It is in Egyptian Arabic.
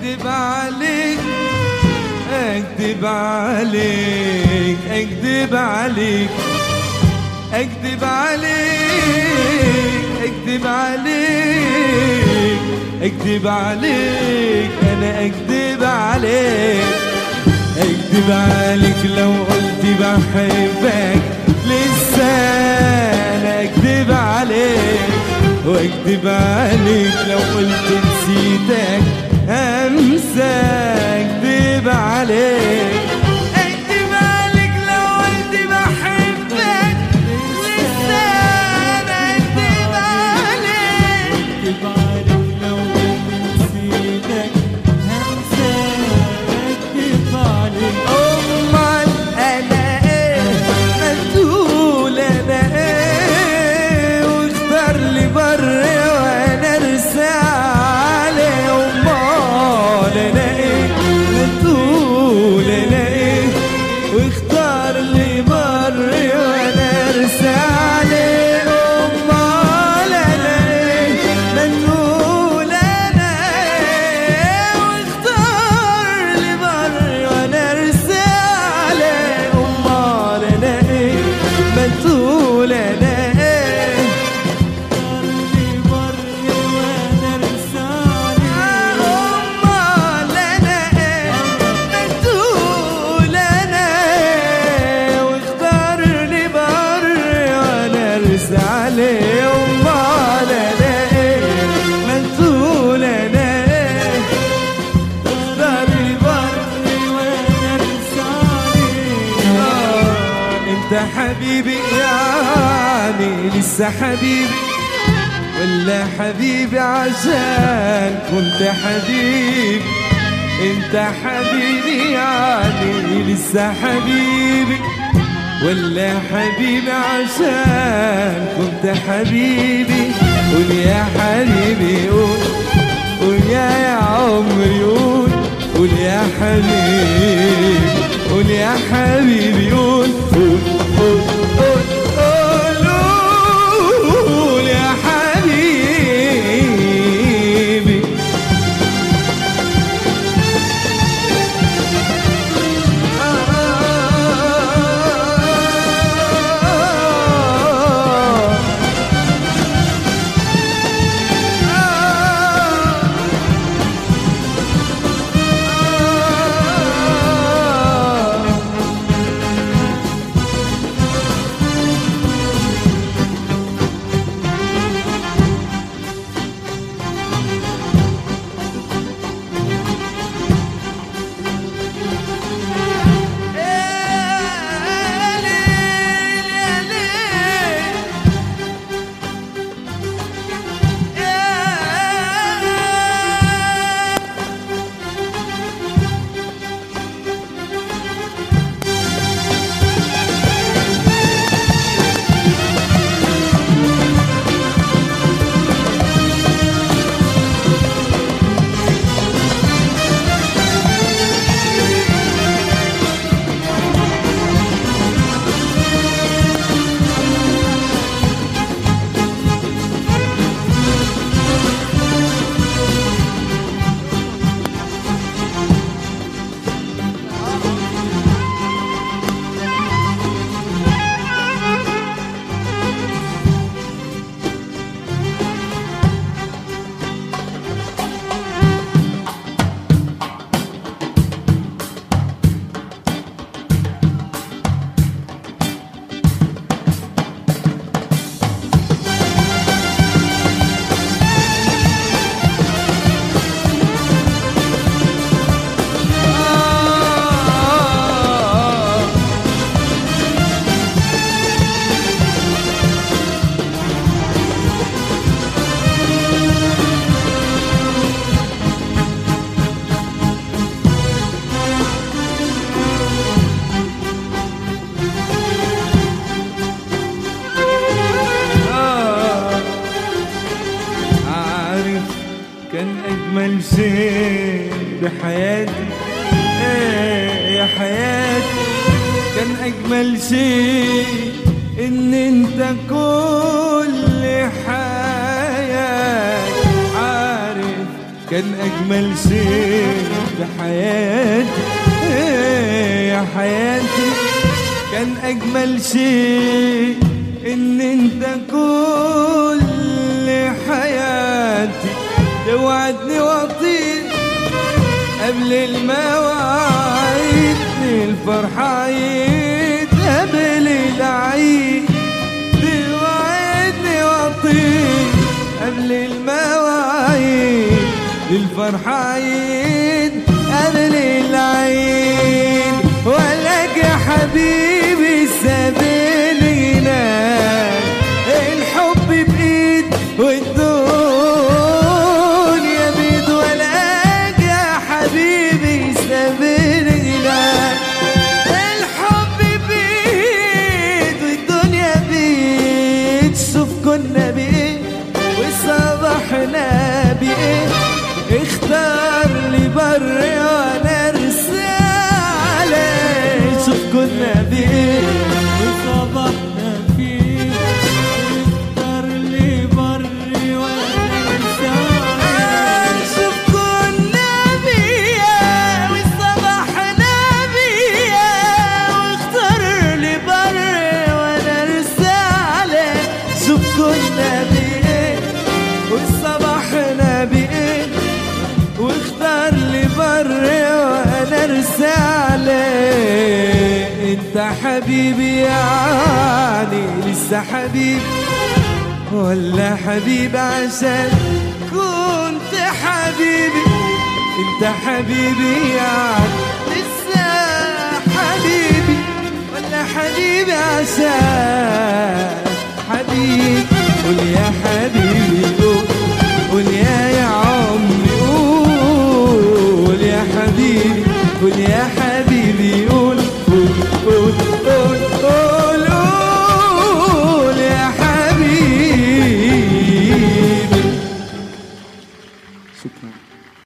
اكذب عليك اكذب عليك اكذب عليك اكذب عليك اكذب عليك اكذب عليك انا اكذب عليك اكذب عليك لو قلت بحبك لسه انا اكذب عليك واكذب عليك لو قلت نسيتك امسى اكذب عليك اكذب عليك لو قلت بحبك لسه انا اكذب عليك اكذب عليك لو نسيتك همسة اكذب عليك امال انا ايه مسؤول انا ايه واختار لي بر وانا ارسى عليه امال انا ايه مسؤول انا ايه واختار لي بر وانا ارسى عليه امال انا ايه مسؤول انا ايه واختار لي بر وانا ارسى عليه امال انا ايه مسؤول انا ايه اللي بر وانا رسالي امال انا ايه مسؤول انا ايه واختار لي بر وانا ارسى عليه امال انا ايه مسؤول انا ايه واختار لي بر وانا رسالي انت حبيبي يعني لسه حبيبي ولا حبيبي عشان كنت حبيبي انت حبيبي يعني لسه حبيبي ولا حبيبي عشان كنت حبيبي قول يا حبيبي قول قول يا يا عمري قول قول يا حبيبي قول يا حبيبي قول قول قول قول قول قول يا حبيبي أجمل شيء بحياتي إيه يا حياتي كان أجمل شيء إن أنت كل حياتي عارف كان أجمل شيء بحياتي إيه يا حياتي كان أجمل شيء إن أنت كل حياتي توعدني وأطير قبل المواعيد الفرحة عيد قبل العيد توعدني وأطير قبل المواعيد للفرحة عيد قبل العيد ولك يا حبيبي سابلينا الحب بإيد والدنيا بيد ولك يا حبيبي سابلينا الحب بإيد والدنيا بإيد شوف كنا بإيه وصبحنا بإيه اختار لي بر وانا ارسى عليه شوف كنا بإيه وصبحنا فيه واختار لي بري وانا سعيد شوف كنا بيا وصبحنا بيا واختار لي بر وانا ارسى عليه شوف كنا بإيه وصبحنا بإيه واختار لي بر وانا ارسى عليه انت حبيبي يعني لسه حبيبي ولا حبيبي عشان كنت حبيبي انت حبيبي يعني لسه حبيبي ولا حبيبي عشان حبيبي قول يا حبيبي